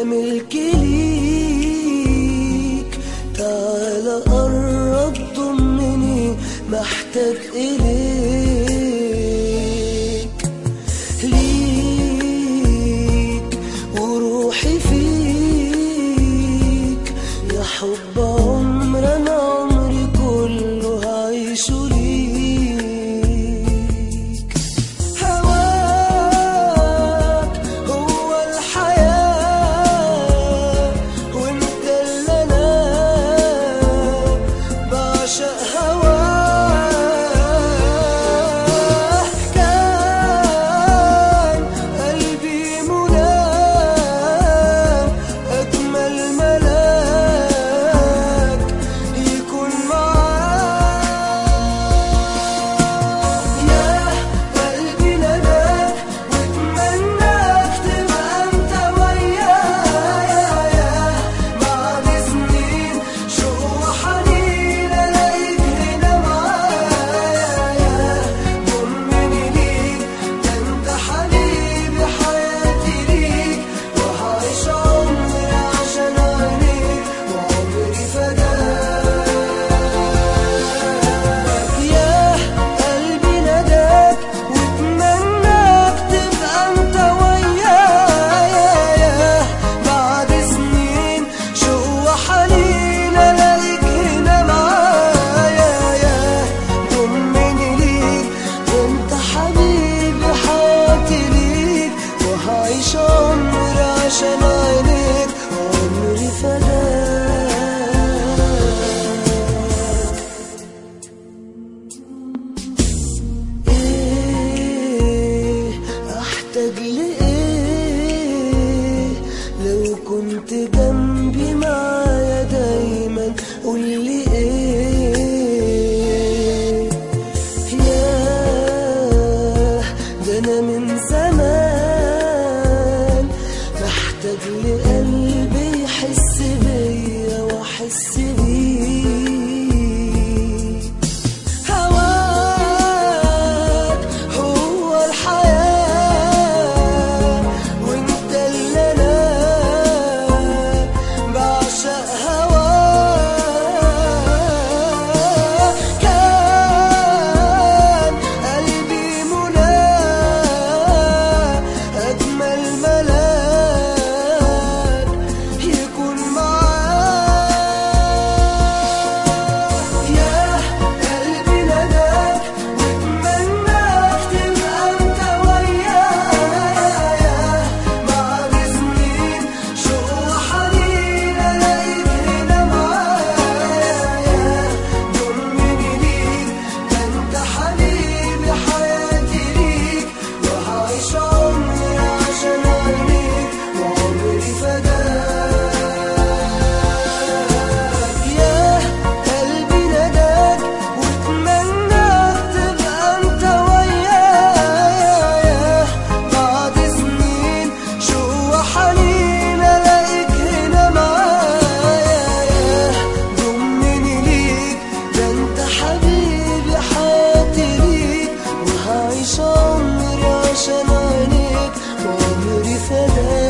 انا ملكي ليك تعال قرب ضمني محتاج اليك ليك وروحي فيك يا حب عمر انا عمري كله هعيشه ليك هواك هو الحياة وانت اللي انا بعشق هواك كان قلبي منام أجمل ملاك يكون معاك يا قلبي نداك واتمناك تبقى انت ويايا بعد سنين شوق وحنين الاقيك هنا معايا ضمني ليك ده انت حبيبي حياتي ليك وهعيش عمري عشان عينيك وعمري فداك يا قلبي نداك واتمناك تبقى انت ويايا بعد سنين شوق وحنين الاقيك هنا معايا ضمني ليك انت حبيبي حياتي ليك وهعيش عمري عشان عينيك وعمري فداك ايه احتاج لايه لو كنت جنبي معايا دايما قولي ايه ياه ده انا من زمان محتاج لقلبي يحس بيا واحس بيه هواك هو الحياة وانت اللي انا بعشق هواك كان قلبي مناه أجمل ملاك يكون معاك يا قلبي نداك واتمناك تبقى انت ويايا بعد سنين شوق وحنين الاقيك هنا معايا ضمني ليك ده انت حبيبي حياتي ليك وهعيش عمري عشان عينيك وعمري فداك يا قلبي نداك واتمناك تبقى انت ويايا بعد سنين شوق وحنين الاقيك هنا معايا ضمني ليك ده انت حبيبي حياتي ليك وهعيش عمري عشان عينيك وعمري فداك